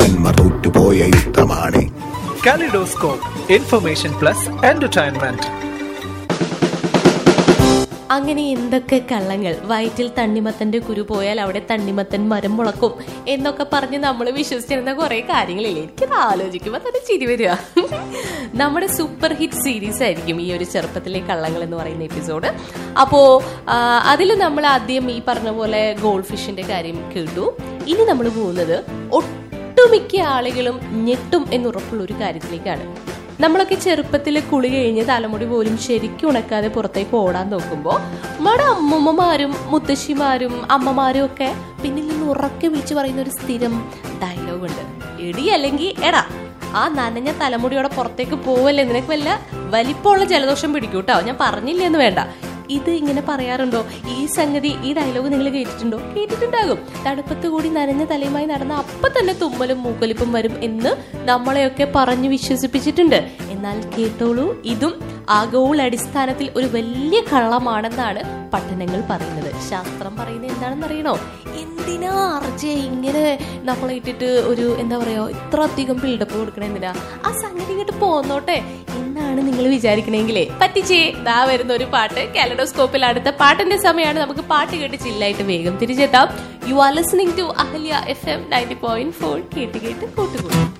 രാജാക്കന്മാർ തോറ്റുപോയ യുദ്ധമാണ് Kaleidoscope, information plus entertainment. അങ്ങനെ എന്തൊക്കെ കള്ളങ്ങൾ വയറ്റിൽ തണ്ണിമത്തന്റെ കുരു പോയാൽ അവിടെ തണ്ണിമത്തൻ മരം മുളക്കും എന്നൊക്കെ പറഞ്ഞ് നമ്മൾ വിശ്വസിച്ചിരുന്ന കുറെ കാര്യങ്ങളില്ലേ എനിക്കത് ആലോചിക്കുമ്പോൾ തന്നെ ചിരി വരിക നമ്മുടെ സൂപ്പർ ഹിറ്റ് സീരീസ് ആയിരിക്കും ഈ ഒരു ചെറുപ്പത്തിലെ കള്ളങ്ങൾ എന്ന് പറയുന്ന എപ്പിസോഡ് അപ്പോ അതിൽ നമ്മൾ ആദ്യം ഈ പറഞ്ഞ പോലെ ഗോൾഡ് ഫിഷിന്റെ കാര്യം കേട്ടു ഇനി നമ്മൾ പോകുന്നത് ഒട്ടുമിക്ക ആളുകളും ഞെട്ടും എന്നുറപ്പുള്ള ഒരു കാര്യത്തിലേക്കാണ് നമ്മളൊക്കെ ചെറുപ്പത്തിൽ കുളി കഴിഞ്ഞ് തലമുടി പോലും ശരിക്കും ഉണക്കാതെ പുറത്തേക്ക് ഓടാൻ നോക്കുമ്പോൾ നമ്മുടെ അമ്മൂമ്മമാരും മുത്തശ്ശിമാരും അമ്മമാരും ഒക്കെ പിന്നിൽ നിന്ന് ഉറക്കെ വിളിച്ചു പറയുന്ന ഒരു സ്ഥിരം ഡയലോഗ് ഉണ്ട് എടി അല്ലെങ്കിൽ എടാ ആ നനഞ്ഞ തലമുടിയോടെ പുറത്തേക്ക് പോവല്ലേ നിനക്ക് വല്ല വലിപ്പമുള്ള ജലദോഷം പിടിക്കൂട്ടോ ഞാൻ പറഞ്ഞില്ല എന്ന് വേണ്ട ഇത് ഇങ്ങനെ പറയാറുണ്ടോ ഈ സംഗതി ഈ ഡയലോഗ് നിങ്ങൾ കേട്ടിട്ടുണ്ടോ കേട്ടിട്ടുണ്ടാകും തണുപ്പത്ത് കൂടി നനഞ്ഞ തലയുമായി നടന്ന അപ്പൊ തന്നെ തുമ്മലും മൂക്കൊലിപ്പും വരും എന്ന് നമ്മളെയൊക്കെ പറഞ്ഞു വിശ്വസിപ്പിച്ചിട്ടുണ്ട് എന്നാൽ കേട്ടോളൂ ഇതും ആഗോള അടിസ്ഥാനത്തിൽ ഒരു വലിയ കള്ളമാണെന്നാണ് പഠനങ്ങൾ പറയുന്നത് ശാസ്ത്രം പറയുന്നത് എന്താണെന്ന് അറിയണോ എന്തിനാ അർജെ ഇങ്ങനെ നമ്മളെ ഇട്ടിട്ട് ഒരു എന്താ പറയാ ഇത്ര അധികം ബിൽഡപ്പ് കൊടുക്കണ എന്തിനാ ആ സംഗതി ഇങ്ങോട്ട് പോന്നോട്ടെ എന്നാണ് നിങ്ങൾ വിചാരിക്കണെങ്കിലേ പറ്റിച്ചേ ദാ വരുന്ന ഒരു പാട്ട് കാലഡോസ്കോപ്പിൽ അടുത്ത പാട്ടിന്റെ സമയമാണ് നമുക്ക് പാട്ട് കേട്ട് ചില്ലായിട്ട് വേഗം തിരിച്ചെത്താം you are listening to Ahalya F M ninety point four കേട്ട് കേട്ട് കൂട്ടുകൂടും